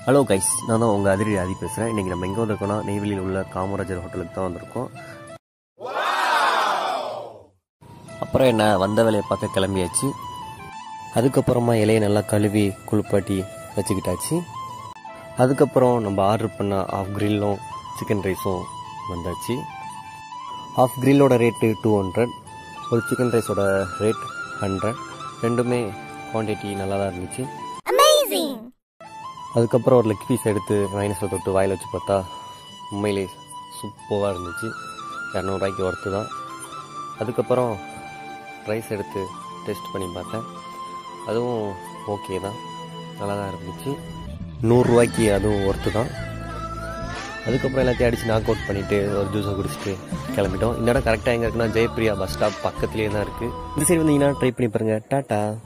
hello guys நான் தான் உங்கள் அதிரி ஆதி பேசுகிறேன் இன்றைக்கி நம்ம எங்கே வந்திருக்கோம்னா நெய்வேலியில் உள்ள காமராஜர் ஹோட்டலுக்கு தான் வந்திருக்கோம் அப்புறம் என்ன வந்த வேலையை பார்க்க கிளம்பியாச்சு அதுக்கப்புறமா இலையை நல்லா கழுவி குளிப்பாட்டி வச்சுக்கிட்டாச்சு அதுக்கப்புறம் நம்ம ஆர்டர் பண்ண ஆஃப் கிரில்லும் சிக்கன் ரைஸும் வந்தாச்சு ஆஃப் கிரில்லோட ரேட்டு டூ ஹண்ட்ரட் ஒரு சிக்கன் ரைஸோட ரேட் ஹண்ட்ரட் ரெண்டுமே குவான்டிட்டி நல்லா தான் இருந்துச்சு அதுக்கப்புறம் ஒரு லெக் பீஸ் எடுத்து மைனஸில் தொட்டு வாயில் வச்சு பார்த்தா உண்மையிலே சூப்பராக இருந்துச்சு இரநூறுவாய்க்கு ஒர்த்து தான் அதுக்கப்புறம் ரைஸ் எடுத்து டெஸ்ட் பண்ணி பார்த்தேன் அதுவும் ஓகே தான் நல்லா தான் இருந்துச்சு நூறுரூவாய்க்கு அதுவும் ஒர்த்து தான் அதுக்கப்புறம் எல்லாத்தையும் அடித்து நாக் அவுட் பண்ணிவிட்டு ஒரு ஜூஸை குடிச்சிட்டு கிளம்பிட்டோம் இந்த இடம் கரெக்டாக எங்கே இருக்குன்னா ஜெயப்பிரியா பஸ் ஸ்டாப் பக்கத்துலேயே தான் இருக்குது இந்த சைடு வந்தீங்கன்னா ட்ரை பண்ணி பாருங்கள் டாட்டா